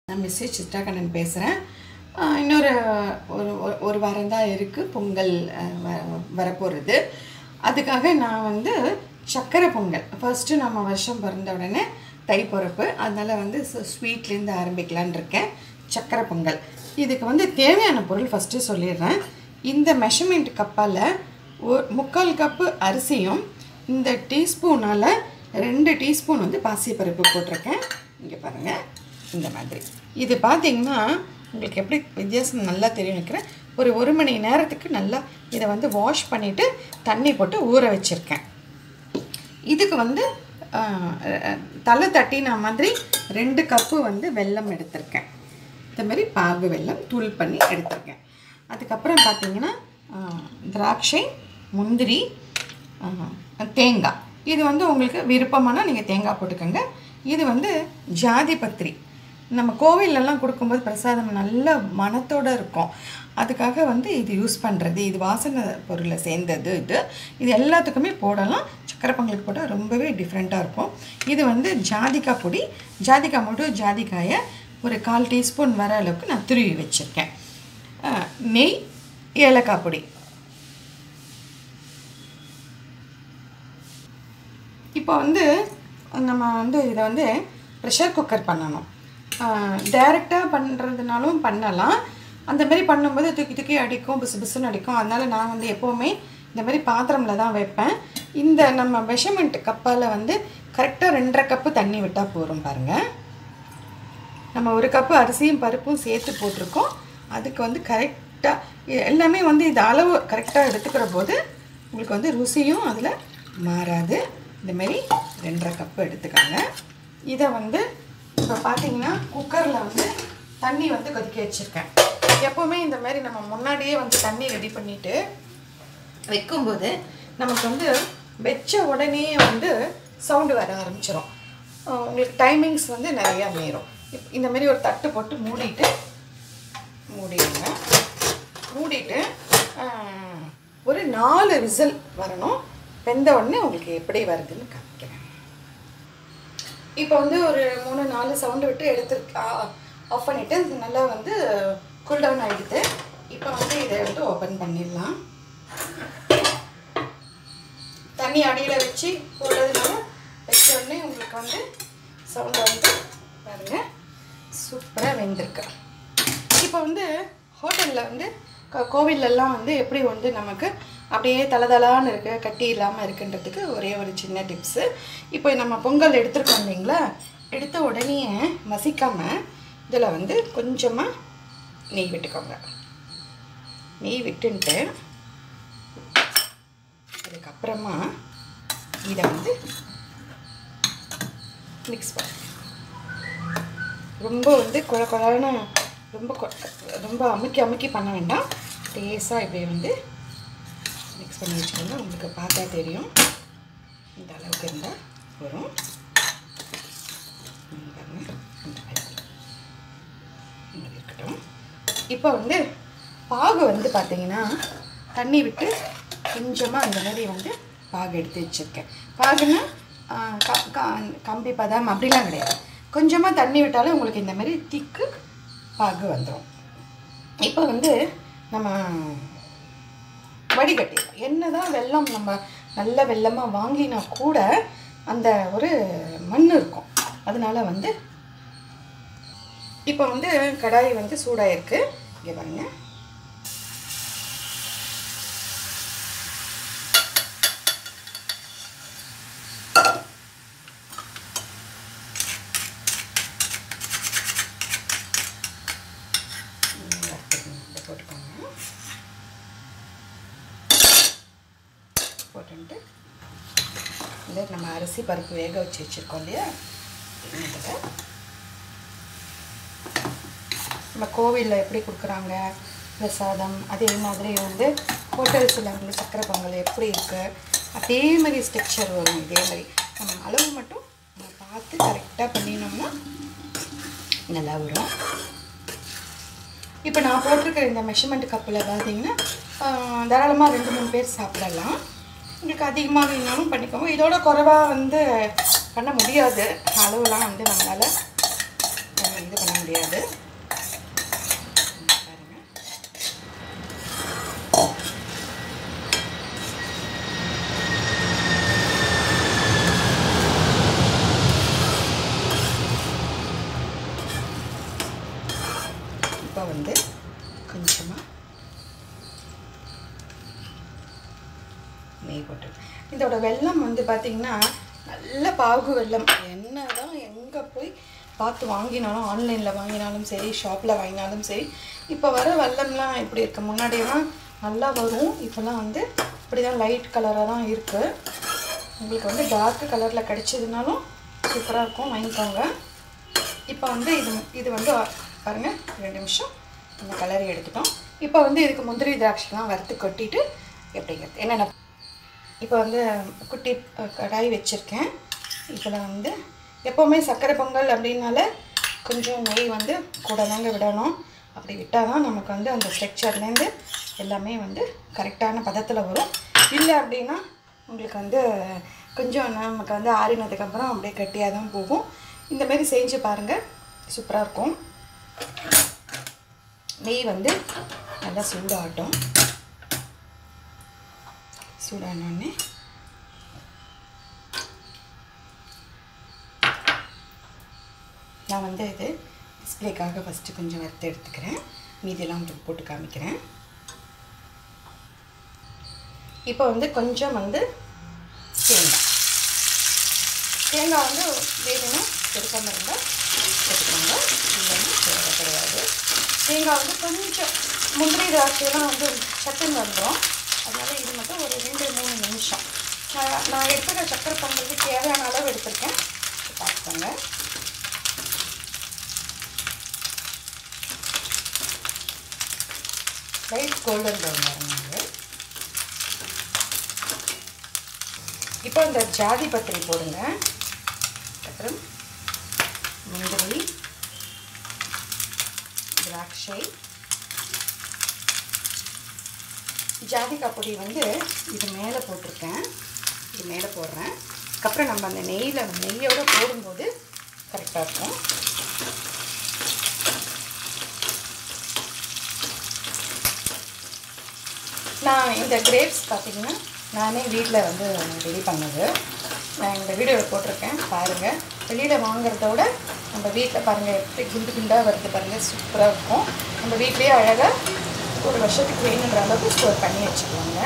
நான் மிஸ்ஸஸ் சித்ராகண்ணன் பேசுகிறேன் இன்னொரு ஒரு ஒரு- ஒரு வாரம் தான் இருக்குது பொங்கல் அஹ், வ- வரப்போகிறது அதுக்காக நான் வந்து சக்கரை பொங்கல் ஃபர்ஸ்ட்டு நம்ம வருஷம் பிறந்த உடனே தை பிறப்பு அதனால் வந்து ஸ்வீட்லேருந்து ஆரம்பிக்கலான்னு இருக்கேன் சக்கரை பொங்கல் இதுக்கு வந்து தேவையான பொருள் ஃபஸ்ட்டு சொல்லிடுறேன் இந்த மெஷர்மெண்ட் கப்பால் ஒரு முக்கால் கப்பு அரிசியும் இந்த டீஸ்பூனால் ரெண்டு டீஸ்பூன் வந்து பாசிப்பருப்பு போட்டிருக்கேன் இங்கே பாருங்கள் இந்த மாதிரி இது பார்த்தீங்கன்னா உங்களுக்கு எப்படி வித்தியாசம் நல்லா தெரியும் நினைக்கிறேன் ஒரு ஒரு மணி நேரத்துக்கு நல்லா இதை வந்து வாஷ் பண்ணிவிட்டு தண்ணி போட்டு ஊற வச்சுருக்கேன் இதுக்கு வந்து ஆஹ், அஹ், தலை தட்டின மாதிரி ரெண்டு கப்பு வந்து வெல்லம் எடுத்திருக்கேன் இந்த மாதிரி பாகு வெல்லம் தூள் பண்ணி எடுத்திருக்கேன் அதுக்கப்புறம் பார்த்தீங்கன்னா ஆஹ், திராட்சை முந்திரி ஆஹ், தேங்காய் இது வந்து உங்களுக்கு விருப்பமானால் நீங்கள் தேங்காய் போட்டுக்கோங்க இது வந்து ஜாதி பத்திரி நம்ம கோவிலெல்லாம் கொடுக்கும்போது பிரசாதம் நல்ல மனத்தோடு இருக்கும் அதுக்காக வந்து இது யூஸ் பண்ணுறது இது வாசனை பொருளை சேர்ந்தது இது இது எல்லாத்துக்குமே போடலாம் சக்கரை பொங்கலுக்கு போட்டால் ரொம்பவே டிஃப்ரெண்ட்டாக இருக்கும் இது வந்து ஜாதிக்காய் பொடி ஜாதிக்காய் மட்டும் ஜாதிக்காயை ஒரு கால் டீஸ்பூன் வர அளவுக்கு நான் துருவி வச்சுருக்கேன் அஹ், நெய் ஏலக்காய் பொடி இப்போ வந்து நம்ம வந்து இதை வந்து ப்ரெஷர் குக்கர் பண்ணணும் டைரெக்டாக பண்ணுறதுனாலும் பண்ணலாம் அந்த மாதிரி பண்ணும்போது தூக்கி தூக்கி அடிக்கும் பிசு பிசுன்னு அடிக்கும் அதனால் நான் வந்து எப்போவுமே இந்த மாதிரி பாத்திரமில் தான் வைப்பேன் இந்த நம்ம மெஷர்மெண்ட் கப்பால் வந்து கரெக்டாக ரெண்டரை கப்பு தண்ணி விட்டால் போதும் பாருங்கள் நம்ம ஒரு கப்பு அரிசியும் பருப்பும் சேர்த்து போட்டிருக்கோம் அதுக்கு வந்து கரெக்டாக எல்லாமே வந்து இது அளவு கரெக்டாக எடுத்துக்கிற போது உங்களுக்கு வந்து ருசியும் அதில் மாறாது இந்த மாதிரி ரெண்டரை கப்பு எடுத்துக்கோங்க இதை வந்து இப்போ பார்த்தீங்கன்னா குக்கரில் வந்து தண்ணி வந்து கொதிக்க வச்சுருக்கேன் எப்போவுமே இந்த மாதிரி நம்ம முன்னாடியே வந்து தண்ணி ரெடி பண்ணிவிட்டு வைக்கும்போது நமக்கு வந்து வச்ச உடனே வந்து சவுண்டு வர ஆரம்பிச்சிடும் உங்களுக்கு டைமிங்ஸ் வந்து நிறையா மீறும் இப் இந்த மாதிரி ஒரு தட்டு போட்டு மூடிட்டு மூடிடுங்க மூடிட்டு ஆஹ், ஒரு நாலு விசில் வரணும் வெந்த உடனே உங்களுக்கு எப்படி வருதுன்னு காமிக்கிறேன் இப்போ வந்து ஒரு மூணு நாலு சவுண்டு விட்டு எடுத்து ஆஃப் பண்ணிவிட்டு இது நல்லா வந்து கூல் டவுன் ஆகிடுது இப்போ வந்து இதை வந்து ஓப்பன் பண்ணிடலாம் தண்ணி அடியில் வச்சு போடுறதுனால வச்ச உடனே உங்களுக்கு வந்து சவுண்டு வந்து பாருங்கள் சூப்பராக வெந்திருக்கு இப்போ வந்து ஹோட்டலில் வந்து க- கோவில்லலாம் வந்து எப்படி வந்து நமக்கு அப்படியே தலதலான்னு இருக்கு கட்டி இல்லாமல் இருக்குன்றதுக்கு ஒரே ஒரு சின்ன டிப்ஸு இப்போ நம்ம பொங்கல் எடுத்துருக்கோம் இல்லைங்களா எடுத்த உடனே மசிக்காமல் இதில் வந்து கொஞ்சமாக நெய் விட்டுக்கோங்க நெய் விட்டுன்ட்டு அதுக்கப்புறமா இதை வந்து மிக்ஸ் பண்ண ரொம்ப வந்து குழ குழன்னு ரொம்ப கொ- ரொம்ப அமுக்கி அமுக்கி பண்ண வேண்டாம் லேசாக இப்படி வந்து மிக்ஸ் பண்ணி வச்சுக்கோங்க உங்களுக்கு பார்த்தா தெரியும் இந்த அளவுக்கு இருந்தால் வரும் ம், பாருங்க. இந்த மாதிரி. இந்த மாதிரி இருக்கட்டும் இப்போ வந்து பாகு வந்து பார்த்தீங்கன்னா தண்ணி விட்டு கொஞ்சமாக அந்த மாதிரி வந்து பாகு எடுத்து வச்சுருக்கேன் பாகுன்னா ஆ, க- க- கம்பி பதம் அப்படிலாம் கிடையாது கொஞ்சமாக தண்ணி விட்டாலே உங்களுக்கு இந்த மாதிரி திக்கு பாகு வந்துடும் இப்போ வந்து நம்ம வடிகட்டி என்னதான் வெல்லம் நம்ம நல்ல வெல்லமாக வாங்கினா கூட அந்த ஒரு மண் இருக்கும் அதனால வந்து இப்போ வந்து கடாய் வந்து சூடாயிருக்கு இங்கே பாருங்க இதை போட்டுக்கோங்க போட்டுட்டு இந்த நம்ம அரிசி பருப்பு வேக வச்சு வச்சுருக்கோம் இல்லையா இதில் நம்ம கோவிலில் எப்படி கொடுக்குறாங்க பிரசாதம் அதே மாதிரி வந்து ஹோட்டல்ஸில் வந்து சக்கரை பொங்கல் எப்படி இருக்குது அதே மாதிரி ஸ்ட்ரக்சர் வரும் இதே மாதிரி நம்ம அளவு மட்டும் நம்ம பார்த்து கரெக்டாக பண்ணினோம்னா நல்லா வரும் இப்போ நான் போட்டிருக்கிற இந்த மெஷர்மெண்ட் கப்பில் பார்த்தீங்கன்னா தாராளமாக ரெண்டு மூணு பேர் சாப்பிடலாம் உங்களுக்கு அதிகமாக வேணாலும் பண்ணிக்கோங்க இதோட குறைவாக வந்து பண்ண முடியாது அளவுலாம் வந்து நம்மளால் இது பண்ண முடியாது பாருங்க இப்போ வந்து கொஞ்சமாக நெய் போட்டு இதோட வெல்லம் வந்து பார்த்திங்கன்னா நல்ல பாகு வெல்லம் என்ன தான் எங்கே போய் பார்த்து வாங்கினாலும் ஆன்லைனில் வாங்கினாலும் சரி ஷாப்பில் வாங்கினாலும் சரி இப்போ வர வெல்லம்லாம் எப்படி இருக்கு முன்னாடியெல்லாம் நல்லா வரும் இப்போல்லாம் வந்து இப்படி தான் லைட் கலராக தான் இருக்குது உங்களுக்கு வந்து டார்க் கலரில் கிடைச்சதுனாலும் சூப்பராக இருக்கும் வாங்கிக்கோங்க இப்போ வந்து இது இது வந்து பாருங்கள் ரெண்டு நிமிஷம் இந்த கலரி எடுத்துட்டோம் இப்போ வந்து இதுக்கு முந்திரி திராட்சைலாம் வறுத்து கொட்டிட்டு எப்படிங்கிறது என்னென்ன இப்போ வந்து குட்டி அஹ், கடாய் வச்சுருக்கேன் இதில் வந்து எப்போவுமே சர்க்கரை பொங்கல் அப்படின்னால கொஞ்சம் நெய் வந்து கூட தாங்க விடணும் அப்படி விட்டால் தான் நமக்கு வந்து அந்த ஸ்ட்ரக்சர்லேருந்து எல்லாமே வந்து கரெக்டான பதத்தில் வரும் இல்லை அப்படின்னா உங்களுக்கு வந்து கொஞ்சம் நமக்கு வந்து ஆறினதுக்கப்புறம் அப்படியே கட்டியாக தான் போகும் இந்த மாதிரி செஞ்சு பாருங்கள் சூப்பராக இருக்கும் நெய் வந்து நல்லா சூடாகட்டும் சூடானோடனே நான் வந்து இது டிஸ்பிளேக்காக ஃபஸ்ட்டு கொஞ்சம் வறுத்து எடுத்துக்கிறேன் மீதியெல்லாம் உங்களுக்கு போட்டு காமிக்கிறேன் இப்போ வந்து கொஞ்சம் வந்து தேங்காய் தேங்காய் வந்து வேணும்னா பெருசாக இருந்தால் எடுத்துக்கோங்க இல்லைன்னா தேவை கிடையாது தேங்காய் வந்து கொஞ்சம் முந்திரி திராட்சையெல்லாம் வந்து சட்டுன்னு வந்துடும் அதனால இது மட்டும் ஒரு ரெண்டு மூணு நிமிஷம் நான் நான் எடுத்துக்கிற சக்கரை பொங்கலுக்கு தேவையான அளவு எடுத்திருக்கேன் பார்த்துக்கோங்க லைட் கோல்டன் ப்ரௌன் வரணுங்க இப்போ இந்த ஜாதி பத்திரி போடுங்க அப்புறம் முந்திரி திராட்சை ஜாதிக்காய் பொடி வந்து இது மேலே போட்டிருக்கேன் இது மேலே போடுறேன் அதுக்கப்புறம் நம்ம அந்த நெய்யில் நெய்யோடு போடும்போது கரெக்டாக இருக்கும் நான் இந்த கிரேப்ஸ் பார்த்தீங்கன்னா நானே வீட்டில் வந்து ரெடி பண்ணது நான் இந்த வீடியோவில் போட்டிருக்கேன் பாருங்கள் வெளியில் வாங்குறத விட நம்ம வீட்டில் பாருங்கள் எப்படி குண்டு குண்டாக வருது பாருங்கள் சூப்பராக இருக்கும் நம்ம வீட்லேயே அழகாக ஒரு வருஷத்துக்கு வேணுன்ற அளவுக்கு ஸ்டோர் பண்ணி வச்சுக்கோங்க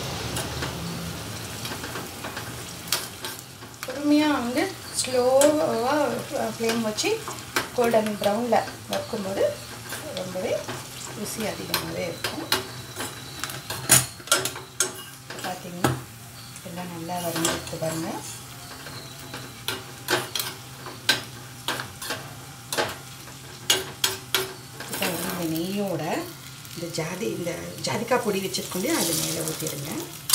பொறுமையாக வந்து ஸ்லோவாக ஃப்ளேம் வச்சு கோல்டன் ப்ரௌனில் வறுக்கும்போது ரொம்பவே ருசி அதிகமாகவே இருக்கும் பார்த்தீங்கன்னா எல்லாம் நல்லா வரைஞ்சிருக்கு பாருங்கள் இப்போ வந்து இந்த நெய்யோட இந்த ஜாதி இந்த ஜாதிக்காய் பொடி வச்சுருக்கோம் அது மேலே ஊற்றிடுங்க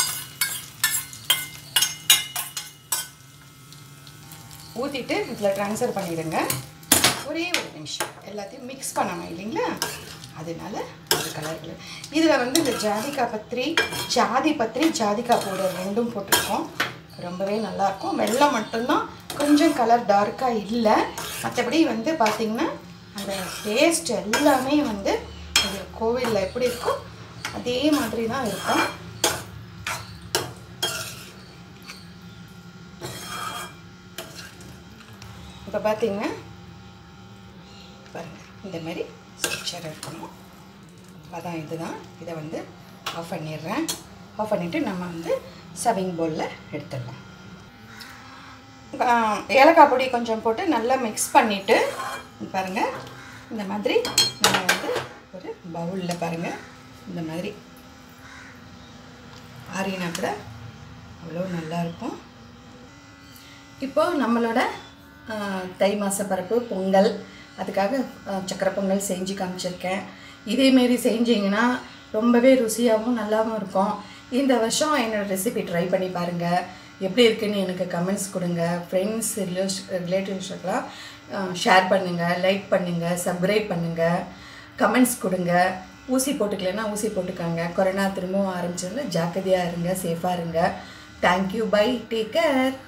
ஊற்றிட்டு இதில் ட்ரான்ஸ்ஃபர் பண்ணிடுங்க ஒரே ஒரு நிமிஷம் எல்லாத்தையும் மிக்ஸ் பண்ணணும் இல்லைங்களா அதனால அது கலரில் இதில் வந்து இந்த ஜாதிக்காய் பத்திரி ஜாதி பத்திரி ஜாதிக்காய் பவுடர் ரெண்டும் போட்டிருக்கோம் ரொம்பவே நல்லாயிருக்கும் வெள்ளம் மட்டும்தான் கொஞ்சம் கலர் டார்க்காக இல்லை மற்றபடி வந்து பார்த்திங்கன்னா அந்த டேஸ்ட் எல்லாமே வந்து அது கோவிலில் எப்படி இருக்கோ அதே மாதிரி தான் இருக்கும் இப்போ பார்த்தீங்கன்னா பாருங்கள் இந்த மாதிரி ஸ்ட்ரக்சர் இருக்கணும் அதான் இதுதான் இதை வந்து ஆஃப் பண்ணிடுறேன் ஆஃப் பண்ணிவிட்டு நம்ம வந்து சவிங் பவுலில் எடுத்துடலாம் ஆஹ் ஏலக்காய் பொடி கொஞ்சம் போட்டு நல்லா மிக்ஸ் பண்ணிவிட்டு பாருங்கள் இந்த மாதிரி நம்ம வந்து ஒரு பவுலில் பாருங்கள் இந்த மாதிரி ஆறினா கூட அவ்வளோ நல்லாயிருக்கும் இப்போ நம்மளோட ஆஹ், தை மாத பருப்பு பொங்கல் அதுக்காக ஆஹ், சக்கரை பொங்கல் செஞ்சு காமிச்சிருக்கேன் இதேமாரி செஞ்சீங்கன்னா ரொம்பவே ருசியாகவும் நல்லாவும் இருக்கும் இந்த வருஷம் என்னோடய ரெசிபி ட்ரை பண்ணி பாருங்கள் எப்படி இருக்குன்னு எனக்கு கமெண்ட்ஸ் கொடுங்க ஃப்ரெண்ட்ஸ் ரிலேட்டிவ்ஸ்க்கெலாம் ஷேர் பண்ணுங்கள் லைக் பண்ணுங்கள் சப்ஸ்கிரைப் பண்ணுங்கள் கமெண்ட்ஸ் கொடுங்க ஊசி போட்டுக்கலைன்னா ஊசி போட்டுக்கோங்க கொரோனா திரும்பவும் ஆரம்பிச்சிருந்து ஜாக்கிரதையாக இருங்க சேஃபாக இருங்க தேங்க்யூ பை டேக் கேர்